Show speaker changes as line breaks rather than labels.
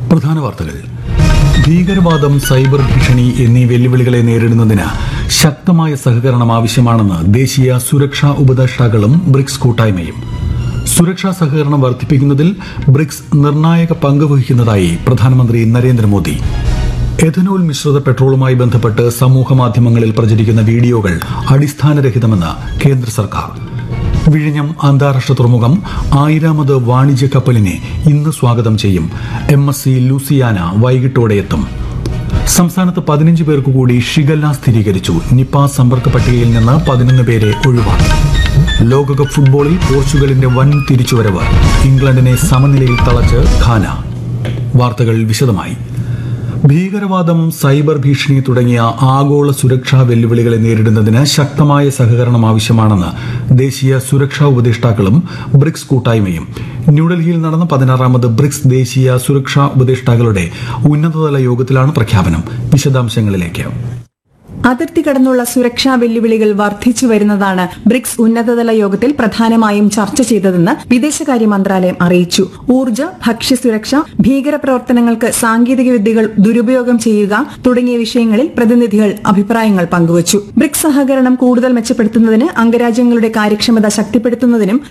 പ്രധാന വാർത്തകൾ ഭീകരവാദം സൈബർ ഭീഷണി എന്നീ വെല്ലുവിളികളെ നേരിടുന്നതിന് ശക്തമായ സഹകരണം ആവശ്യമാണെന്ന് ദേശീയ സുരക്ഷാ ഉപദേഷ്ടാക്കളും ബ്രിക്സ് കൂട്ടായ്മയും സുരക്ഷാ സഹകരണം വർദ്ധിപ്പിക്കുന്നതിൽ ബ്രിക്സ് നിർണായക പങ്ക് വഹിക്കുന്നതായി പ്രധാനമന്ത്രി നരേന്ദ്രമോദി എഥനോൾ മിശ്രിത പെട്രോളുമായി ബന്ധപ്പെട്ട് സമൂഹ മാധ്യമങ്ങളിൽ പ്രചരിക്കുന്ന വീഡിയോകൾ അടിസ്ഥാനരഹിതമെന്ന് കേന്ദ്ര സർക്കാർ വിഴിഞ്ഞം അന്താരാഷ്ട്ര തുറമുഖം ആയിരാമത് വാണിജ്യ കപ്പലിനെ ഇന്ന് സ്വാഗതം ചെയ്യും എം എസ് സി ലൂസിയാന വൈകിട്ടോടെ എത്തും സംസ്ഥാനത്ത് പതിനഞ്ച് പേർക്ക് കൂടി ഷിഗല്ല സ്ഥിരീകരിച്ചു നിപ സമ്പർക്ക പട്ടികയിൽ നിന്ന് പതിനൊന്ന് പേരെ ഒഴിവാക്കി ലോകകപ്പ് ഫുട്ബോളിൽ പോർച്ചുഗലിന്റെ വൻ തിരിച്ചുവരവ് ഇംഗ്ലണ്ടിനെ സമനിലയിൽ തളച്ച് ഖാന വാർത്തകൾ വിശദമായി ഭീകരവാദം സൈബർ ഭീഷണി തുടങ്ങിയ ആഗോള സുരക്ഷാ വെല്ലുവിളികളെ നേരിടുന്നതിന് ശക്തമായ സഹകരണം ആവശ്യമാണെന്ന് ദേശീയ സുരക്ഷാ ഉപദേഷ്ടാക്കളും ബ്രിക്സ് കൂട്ടായ്മയും ന്യൂഡൽഹിയിൽ നടന്ന പതിനാറാമത് ബ്രിക്സ് ദേശീയ സുരക്ഷാ ഉപദേഷ്ടാക്കളുടെ ഉന്നതതല യോഗത്തിലാണ് പ്രഖ്യാപനം വിശദാംശങ്ങളിലേക്ക്
അതിർത്തി കടന്നുള്ള സുരക്ഷാ വെല്ലുവിളികൾ വർദ്ധിച്ചു വരുന്നതാണ് ബ്രിക്സ് ഉന്നതതല യോഗത്തിൽ പ്രധാനമായും ചർച്ച ചെയ്തതെന്ന് വിദേശകാര്യ മന്ത്രാലയം അറിയിച്ചു ഊർജ്ജ ഭക്ഷ്യസുരക്ഷ ഭീകരപ്രവർത്തനങ്ങൾക്ക് സാങ്കേതിക വിദ്യകൾ ദുരുപയോഗം ചെയ്യുക തുടങ്ങിയ വിഷയങ്ങളിൽ പ്രതിനിധികൾ അഭിപ്രായങ്ങൾ പങ്കുവച്ചു ബ്രിക്സ് സഹകരണം കൂടുതൽ മെച്ചപ്പെടുത്തുന്നതിന് അംഗരാജ്യങ്ങളുടെ കാര്യക്ഷമത ശക്തിപ്പെടുത്തുന്നതിനും